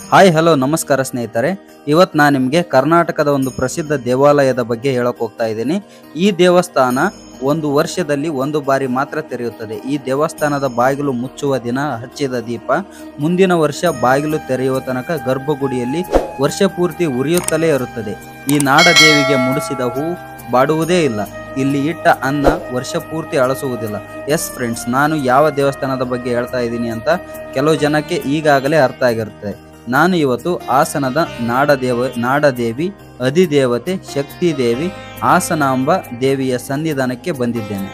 hi hello ನಮಸ್ಕಾರ ಸ್ನೇಹಿತರೆ ಇವತ್ತು ನಾನು ನಿಮಗೆ ಕರ್ನಾಟಕದ ಒಂದು ಪ್ರಸಿದ್ಧ ದೇವಾಲಯದ ಬಗ್ಗೆ ಹೇಳಕ್ ಹೋಗ್ತಾ ಇದ್ದೀನಿ ಈ ದೇವಸ್ಥಾನ ಒಂದು ವರ್ಷದಲ್ಲಿ ಒಂದು ಬಾರಿ ಮಾತ್ರ ತೆರೆಯುತ್ತದೆ ಈ ದೇವಸ್ಥಾನದ ಬಾಗಿಲು ಮುಚ್ಚುವ ದಿನ ಹಚ್ಚಿದ ದೀಪ ಮುಂದಿನ ವರ್ಷ ಬಾಗಿಲು ತೆರೆಯುವ ತನಕ ಗರ್ಭಗುಡಿಯಲ್ಲಿ ವರ್ಷ ಪೂರ್ತಿ ಉರಿಯುತ್ತಲೇ ಇರುತ್ತದೆ ಈ ನಾಡದೇವಿಗೆ ಮುಡಿಸಿದ ಹೂ ಬಾಡುವುದೇ ಇಲ್ಲ ಇಲ್ಲಿ ಇಟ್ಟ ಅನ್ನ ವರ್ಷ ಪೂರ್ತಿ ಅಳಸುವುದಿಲ್ಲ ಎಸ್ ಫ್ರೆಂಡ್ಸ್ ನಾನು ಯಾವ ದೇವಸ್ಥಾನದ ಬಗ್ಗೆ ಹೇಳ್ತಾ ಇದ್ದೀನಿ ಅಂತ ಕೆಲವು ಜನಕ್ಕೆ ಈಗಾಗಲೇ ಅರ್ಥ ಆಗಿರುತ್ತೆ ನಾನು ಇವತ್ತು ಹಾಸನದ ನಾಡದೇವ ನಾಡದೇವಿ ಅಧಿದೇವತೆ ಶಕ್ತಿ ದೇವಿ ಹಾಸನಾಂಬ ದೇವಿಯ ಸನ್ನಿಧಾನಕ್ಕೆ ಬಂದಿದ್ದೇನೆ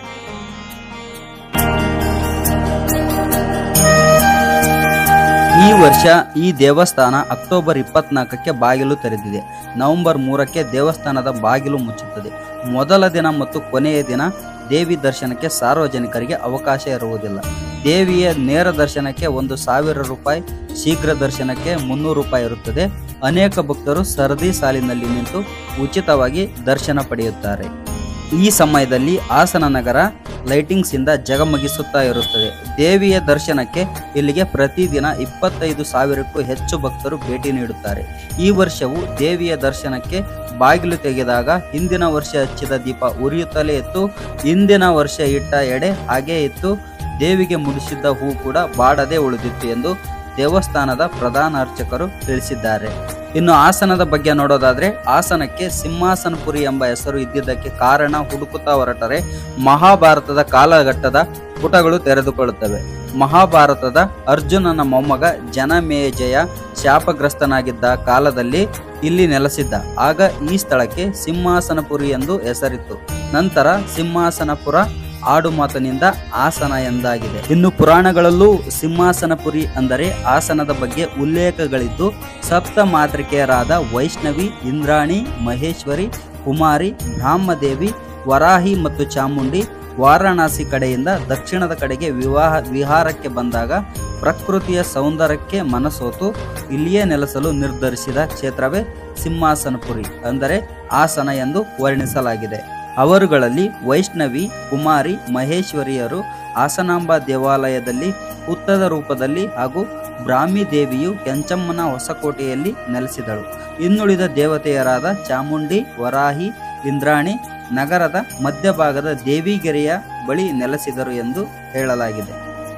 ಈ ವರ್ಷ ಈ ದೇವಸ್ಥಾನ ಅಕ್ಟೋಬರ್ ಇಪ್ಪತ್ನಾಲ್ಕಕ್ಕೆ ಬಾಗಿಲು ತೆರೆದಿದೆ ನವೆಂಬರ್ ಮೂರಕ್ಕೆ ದೇವಸ್ಥಾನದ ಬಾಗಿಲು ಮುಚ್ಚುತ್ತದೆ ಮೊದಲ ದಿನ ಮತ್ತು ಕೊನೆಯ ದಿನ ದೇವಿ ದರ್ಶನಕ್ಕೆ ಸಾರ್ವಜನಿಕರಿಗೆ ಅವಕಾಶ ಇರುವುದಿಲ್ಲ ದೇವಿಯ ನೇರ ದರ್ಶನಕ್ಕೆ ಒಂದು ಸಾವಿರ ರೂಪಾಯಿ ಶೀಘ್ರ ದರ್ಶನಕ್ಕೆ ಮುನ್ನೂರು ರೂಪಾಯಿ ಇರುತ್ತದೆ ಅನೇಕ ಭಕ್ತರು ಸರದಿ ಸಾಲಿನಲ್ಲಿ ನಿಂತು ಉಚಿತವಾಗಿ ದರ್ಶನ ಪಡೆಯುತ್ತಾರೆ ಈ ಸಮಯದಲ್ಲಿ ಹಾಸನ ನಗರ ಲೈಟಿಂಗ್ಸ್ ಇಂದ ಜಗಮಗಿಸುತ್ತಾ ಇರುತ್ತದೆ ದೇವಿಯ ದರ್ಶನಕ್ಕೆ ಇಲ್ಲಿಗೆ ಪ್ರತಿದಿನ ಇಪ್ಪತ್ತೈದು ಸಾವಿರಕ್ಕೂ ಹೆಚ್ಚು ಭಕ್ತರು ಭೇಟಿ ನೀಡುತ್ತಾರೆ ಈ ವರ್ಷವು ದೇವಿಯ ದರ್ಶನಕ್ಕೆ ಬಾಗಿಲು ತೆಗೆದಾಗ ಹಿಂದಿನ ವರ್ಷ ಹಚ್ಚಿದ ದೀಪ ಉರಿಯುತ್ತಲೇ ಇತ್ತು ಹಿಂದಿನ ವರ್ಷ ಇಟ್ಟ ಎಡೆ ಹಾಗೇ ಇತ್ತು ದೇವಿಗೆ ಮುಡಿಸಿದ್ದ ಹೂ ಕೂಡ ಬಾಡದೆ ಉಳಿದಿತ್ತು ಎಂದು ದೇವಸ್ಥಾನದ ಪ್ರಧಾನ ಅರ್ಚಕರು ತಿಳಿಸಿದ್ದಾರೆ ಇನ್ನು ಹಾಸನದ ಬಗ್ಗೆ ನೋಡೋದಾದ್ರೆ ಹಾಸನಕ್ಕೆ ಸಿಂಹಾಸನಪುರಿ ಎಂಬ ಹೆಸರು ಇದ್ದಿದ್ದಕ್ಕೆ ಕಾರಣ ಹುಡುಕುತ್ತಾ ಹೊರಟರೆ ಮಹಾಭಾರತದ ಕಾಲಘಟ್ಟದ ಪುಟಗಳು ತೆರೆದುಕೊಳ್ಳುತ್ತವೆ ಮಹಾಭಾರತದ ಅರ್ಜುನನ ಮೊಮ್ಮಗ ಜನಮೇಜಯ ಶಾಪಗ್ರಸ್ತನಾಗಿದ್ದ ಕಾಲದಲ್ಲಿ ಇಲ್ಲಿ ನೆಲೆಸಿದ್ದ ಆಗ ಈ ಸ್ಥಳಕ್ಕೆ ಸಿಂಹಾಸನಪುರಿ ಎಂದು ಹೆಸರಿತ್ತು ನಂತರ ಸಿಂಹಾಸನಪುರ ಆಡು ಮಾತಿನಿಂದ ಆಸನ ಎಂದಾಗಿದೆ ಇನ್ನು ಪುರಾಣಗಳಲ್ಲೂ ಸಿಂಹಾಸನಪುರಿ ಅಂದರೆ ಆಸನದ ಬಗ್ಗೆ ಉಲ್ಲೇಖಗಳಿದ್ದು ಸಪ್ತ ಮಾತೃಕೆಯರಾದ ವೈಷ್ಣವಿ ಇಂದ್ರಾಣಿ ಮಹೇಶ್ವರಿ ಕುಮಾರಿ ಬ್ರಾಹ್ಮದೇವಿ ವರಾಹಿ ಮತ್ತು ಚಾಮುಂಡಿ ವಾರಾಣಸಿ ಕಡೆಯಿಂದ ದಕ್ಷಿಣದ ಕಡೆಗೆ ವಿವಾಹ ವಿಹಾರಕ್ಕೆ ಬಂದಾಗ ಪ್ರಕೃತಿಯ ಸೌಂದರ್ಯಕ್ಕೆ ಮನಸೋತು ಇಲ್ಲಿಯೇ ನೆಲೆಸಲು ನಿರ್ಧರಿಸಿದ ಕ್ಷೇತ್ರವೇ ಸಿಂಹಾಸನಪುರಿ ಅಂದರೆ ಆಸನ ಎಂದು ವರ್ಣಿಸಲಾಗಿದೆ ಅವರುಗಳಲ್ಲಿ ವೈಷ್ಣವಿ ಕುಮಾರಿ ಮಹೇಶ್ವರಿಯರು ಹಾಸನಾಂಬ ದೇವಾಲಯದಲ್ಲಿ ಹುತ್ತದ ರೂಪದಲ್ಲಿ ಹಾಗೂ ಬ್ರಾಹ್ಮಿ ದೇವಿಯು ಕೆಂಚಮ್ಮನ ಹೊಸಕೋಟೆಯಲ್ಲಿ ನೆಲೆಸಿದಳು ಇನ್ನುಳಿದ ದೇವತೆಯರಾದ ಚಾಮುಂಡಿ ವರಾಹಿ ಇಂದ್ರಾಣಿ ನಗರದ ಮಧ್ಯಭಾಗದ ದೇವಿಗೆರೆಯ ಬಳಿ ನೆಲೆಸಿದರು ಎಂದು ಹೇಳಲಾಗಿದೆ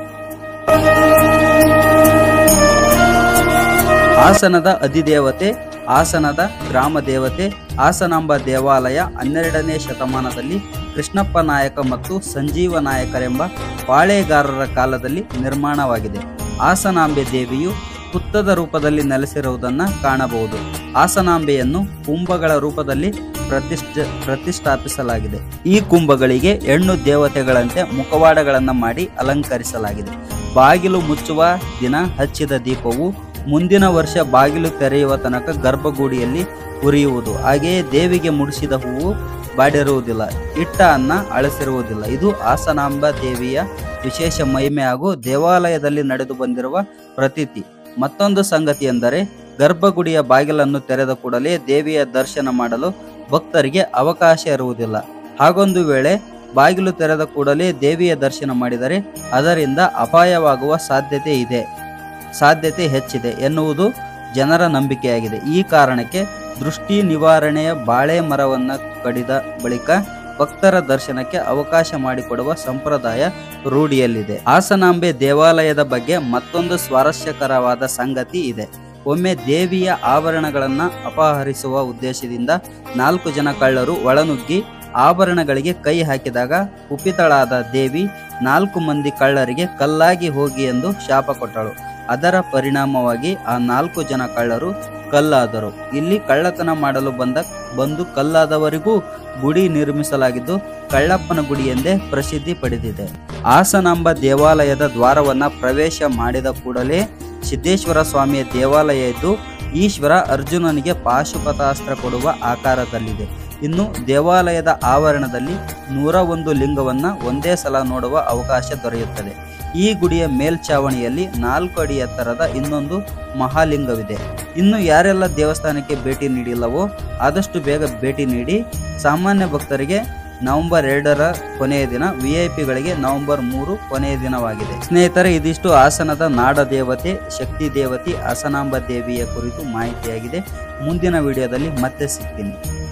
ಹಾಸನದ ಅಧಿದೇವತೆ ಹಾಸನದ ಗ್ರಾಮ ದೇವತೆ ಹಾಸನಾಂಬ ದೇವಾಲಯ ಹನ್ನೆರಡನೇ ಶತಮಾನದಲ್ಲಿ ಕೃಷ್ಣಪ್ಪ ನಾಯಕ ಮತ್ತು ಸಂಜೀವ ನಾಯಕರೆಂಬ ಪಾಳೆಗಾರರ ಕಾಲದಲ್ಲಿ ನಿರ್ಮಾಣವಾಗಿದೆ ಹಾಸನಾಂಬೆ ದೇವಿಯು ಹುತ್ತದ ರೂಪದಲ್ಲಿ ನೆಲೆಸಿರುವುದನ್ನು ಕಾಣಬಹುದು ಹಾಸನಾಂಬೆಯನ್ನು ಕುಂಭಗಳ ರೂಪದಲ್ಲಿ ಪ್ರತಿಷ್ಠ ಪ್ರತಿಷ್ಠಾಪಿಸಲಾಗಿದೆ ಈ ಕುಂಭಗಳಿಗೆ ಹೆಣ್ಣು ದೇವತೆಗಳಂತೆ ಮುಖವಾಡಗಳನ್ನು ಮಾಡಿ ಅಲಂಕರಿಸಲಾಗಿದೆ ಬಾಗಿಲು ಮುಚ್ಚುವ ದಿನ ಹಚ್ಚಿದ ದೀಪವು ಮುಂದಿನ ವರ್ಷ ಬಾಗಿಲು ತೆರೆಯುವ ತನಕ ಗರ್ಭಗುಡಿಯಲ್ಲಿ ಉರಿಯುವುದು ಹಾಗೆಯೇ ದೇವಿಗೆ ಮುಡಿಸಿದ ಹೂವು ಬಾಡಿರುವುದಿಲ್ಲ ಇಟ್ಟ ಅನ್ನ ಅಳಸಿರುವುದಿಲ್ಲ ಇದು ಹಾಸನಾಂಬ ದೇವಿಯ ವಿಶೇಷ ಮಹಿಮೆ ಹಾಗೂ ದೇವಾಲಯದಲ್ಲಿ ನಡೆದು ಬಂದಿರುವ ಪ್ರತೀತಿ ಮತ್ತೊಂದು ಸಂಗತಿ ಎಂದರೆ ಗರ್ಭಗುಡಿಯ ಬಾಗಿಲನ್ನು ತೆರೆದ ಕೂಡಲೇ ದೇವಿಯ ದರ್ಶನ ಮಾಡಲು ಭಕ್ತರಿಗೆ ಅವಕಾಶ ಇರುವುದಿಲ್ಲ ಹಾಗೊಂದು ವೇಳೆ ಬಾಗಿಲು ತೆರೆದ ಕೂಡಲೇ ದೇವಿಯ ದರ್ಶನ ಮಾಡಿದರೆ ಅದರಿಂದ ಅಪಾಯವಾಗುವ ಸಾಧ್ಯತೆ ಇದೆ ಸಾಧ್ಯತೆ ಹೆಚ್ಚಿದೆ ಎನ್ನುವುದು ಜನರ ನಂಬಿಕೆಯಾಗಿದೆ ಈ ಕಾರಣಕ್ಕೆ ದೃಷ್ಟಿ ನಿವಾರಣೆಯ ಬಾಳೆ ಮರವನ್ನು ಕಡಿದ ಬಳಿಕ ಭಕ್ತರ ದರ್ಶನಕ್ಕೆ ಅವಕಾಶ ಮಾಡಿಕೊಡುವ ಸಂಪ್ರದಾಯ ರೂಢಿಯಲ್ಲಿದೆ ಹಾಸನಾಂಬೆ ದೇವಾಲಯದ ಬಗ್ಗೆ ಮತ್ತೊಂದು ಸ್ವಾರಸ್ಯಕರವಾದ ಸಂಗತಿ ಇದೆ ಒಮ್ಮೆ ದೇವಿಯ ಆಭರಣಗಳನ್ನು ಅಪಹರಿಸುವ ಉದ್ದೇಶದಿಂದ ನಾಲ್ಕು ಜನ ಕಳ್ಳರು ಒಳನುಗ್ಗಿ ಆಭರಣಗಳಿಗೆ ಕೈ ಹಾಕಿದಾಗ ಕುಪಿತಳಾದ ದೇವಿ ನಾಲ್ಕು ಮಂದಿ ಕಳ್ಳರಿಗೆ ಕಲ್ಲಾಗಿ ಹೋಗಿ ಎಂದು ಶಾಪ ಕೊಟ್ಟಳು ಅದರ ಪರಿಣಾಮವಾಗಿ ಆ ನಾಲ್ಕು ಜನ ಕಳ್ಳರು ಕಲ್ಲಾದರು ಇಲ್ಲಿ ಕಳ್ಳತನ ಮಾಡಲು ಬಂದ ಬಂದು ಕಲ್ಲಾದವರಿಗೂ ಗುಡಿ ನಿರ್ಮಿಸಲಾಗಿದ್ದು ಕಳ್ಳಪ್ಪನ ಗುಡಿ ಎಂದೇ ಪ್ರಸಿದ್ಧಿ ಪಡೆದಿದೆ ಹಾಸನಾಂಬ ದೇವಾಲಯದ ದ್ವಾರವನ್ನ ಪ್ರವೇಶ ಮಾಡಿದ ಕೂಡಲೇ ಸಿದ್ದೇಶ್ವರ ಸ್ವಾಮಿಯ ದೇವಾಲಯ ಇದ್ದು ಈಶ್ವರ ಅರ್ಜುನನಿಗೆ ಪಾಶುಪತಾಸ್ತ್ರ ಕೊಡುವ ಆಕಾರದಲ್ಲಿದೆ ಇನ್ನು ದೇವಾಲಯದ ಆವರಣದಲ್ಲಿ ನೂರ ಒಂದು ಲಿಂಗವನ್ನ ಒಂದೇ ಸಲ ನೋಡುವ ಅವಕಾಶ ದೊರೆಯುತ್ತದೆ ಈ ಗುಡಿಯ ಮೇಲ್ಛಾವಣಿಯಲ್ಲಿ ನಾಲ್ಕು ಅಡಿ ಎತ್ತರದ ಇನ್ನೊಂದು ಮಹಾಲಿಂಗವಿದೆ ಇನ್ನು ಯಾರೆಲ್ಲ ದೇವಸ್ಥಾನಕ್ಕೆ ಭೇಟಿ ನೀಡಿಲ್ಲವೋ ಆದಷ್ಟು ಬೇಗ ಭೇಟಿ ನೀಡಿ ಸಾಮಾನ್ಯ ಭಕ್ತರಿಗೆ ನವೆಂಬರ್ ಎರಡರ ಕೊನೆಯ ದಿನ ವಿಐಪಿಗಳಿಗೆ ನವೆಂಬರ್ ಮೂರು ಕೊನೆಯ ದಿನವಾಗಿದೆ ಸ್ನೇಹಿತರೆ ಇದಿಷ್ಟು ಹಾಸನದ ನಾಡ ದೇವತೆ ಶಕ್ತಿ ದೇವತೆ ಹಾಸನಾಂಬ ದೇವಿಯ ಕುರಿತು ಮಾಹಿತಿಯಾಗಿದೆ ಮುಂದಿನ ವಿಡಿಯೋದಲ್ಲಿ ಮತ್ತೆ ಸಿಗ್ತೀನಿ